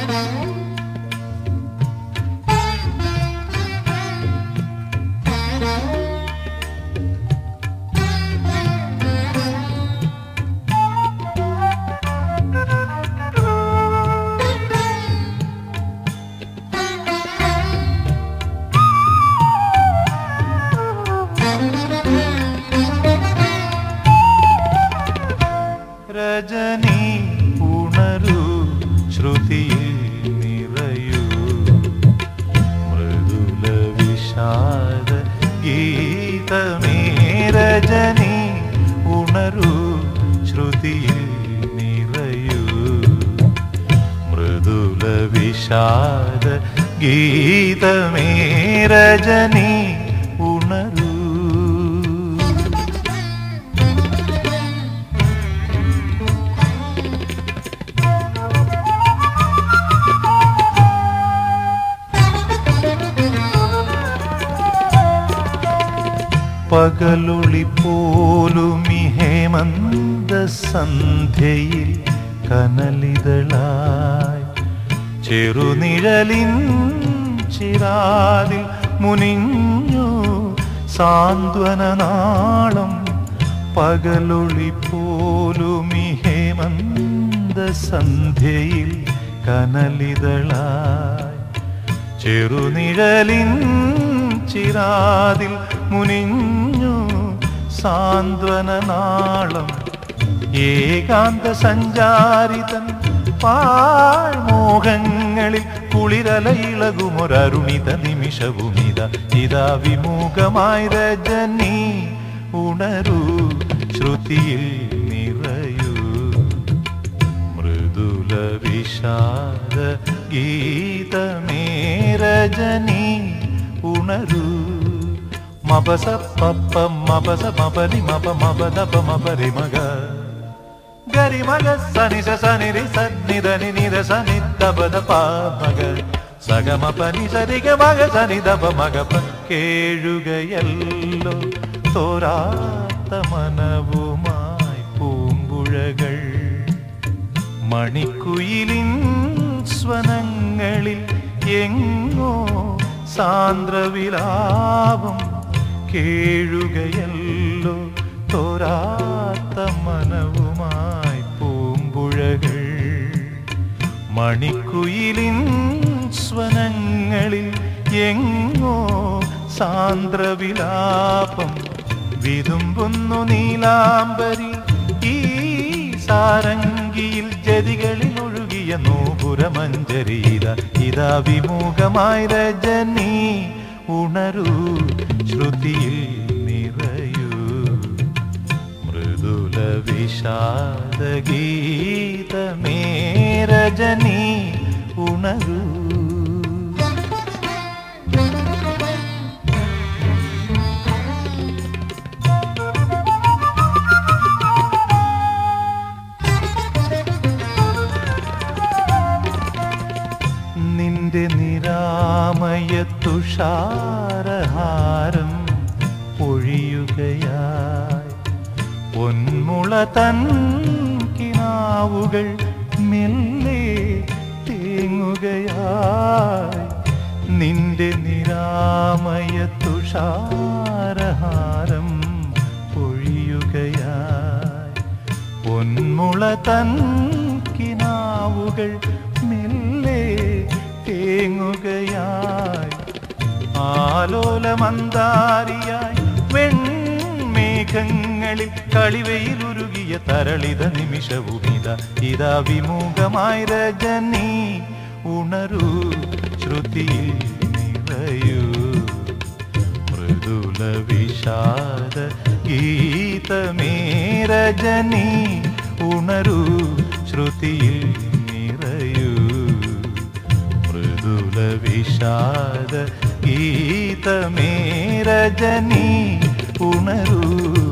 രജനി ഉണരൂ ശ്രുതിയിൽ നിറയൂ മൃദുല വിഷാദ ഗീതമേ രജനി ഉണരൂ ശ്രുതിയിൽ നിറയൂ മൃദുല വിഷാദ ഗീതമേ രജനി ഉണരൂ പകലൊളി പോലുമി ഹേമന്ത സന്ധ്യയിൽ കനലിതളായി ചെറുനിഴലിൻ ചിരാതിൽ മുനിഞ്ഞു സാന്ത്വന നാളം പകലൊളി പോലുമി ഹേമന്ത സന്ധ്യയിൽ കനലിതളായി ചെറുനിഴലിൻ ചിരാതിൽ മുനിഞ്ഞു സാന്ത്വന നാളം ഏകാന്ത സഞ്ചാരിതൻ പാഴ്മോഹങ്ങളിൽ കുളിരല ഇളകുമൊരരുണിത നിമിഷവുമിത ഇതാ വിമുഖമായി രജനി ഉണരൂ ശ്രുതിയിൽ നിറയൂ മൃദുല വിഷാദ ഗീതമേ രജനി ഉണരൂ മപസ പപ്പ മപസ മപനി മപ മപദപ മപരി മക ഗരി മക സനി സ സനി രി സനി ധനി നിര സനി ദപദ പ മക സഗമ പനി സരിഗ മക സനി ദപ മക പ കേഴുകയല്ലോ തോരാത്ത മനവുമായി പൂമ്പുഴകൾ മണിക്കുയിലിൻ സ്വനങ്ങളിൽ എങ്ങോ സാന്ദ്രവിലാപം കേഴുകയല്ലോ തോരാത്ത മനവുമായി പൂമ്പുഴകൾ മണിക്കുയിലിൻ സ്വനങ്ങളിൽ എങ്ങോ സാന്ദ്രവിലാപം വിതുമ്പുന്നു നീലാംബരി ഈ സാരംഗിയിൽ ജതികളിൽ ഒഴുകിയ നൂപുരമഞ്ജരീത ഇതാ വിമുഖമായി രജനി ഉണരൂ ശ്രുതിയിൽ നിറയൂ മൃദുല വിഷാദ ഗീതമേ രജനി ഉണരൂ നിന്റെ നിരാമയ തുഷാരഹാരം പൊഴിയുകയായി പൊന്മുള തൻ കിനാവുകൾ മെല്ലെ തേങ്ങുകയായി നിന്റെ നിരാമയ തുഷാരഹാരം പൊഴിയുകയായി പൊന്മുള തൻ കിനാവുകൾ മെല്ലെ തേങ്ങുകയായി ആലോലമന്താരിയായി വെൺമേഘങ്ങളിൽ കളിവയിലുരുകിയ തരളിത നിമിഷവുമിത ഇതാ വിമുഖമായി രജനി ഉണരൂ ശ്രുതിയിൽ നിറയൂ മൃദുല വിഷാദ ഗീതമേ രജനി ഉണരൂ ശ്രുതിയിൽ നിറയൂ മൃദുല വിഷാദ ഗീതമേ രജനി ഉണരൂ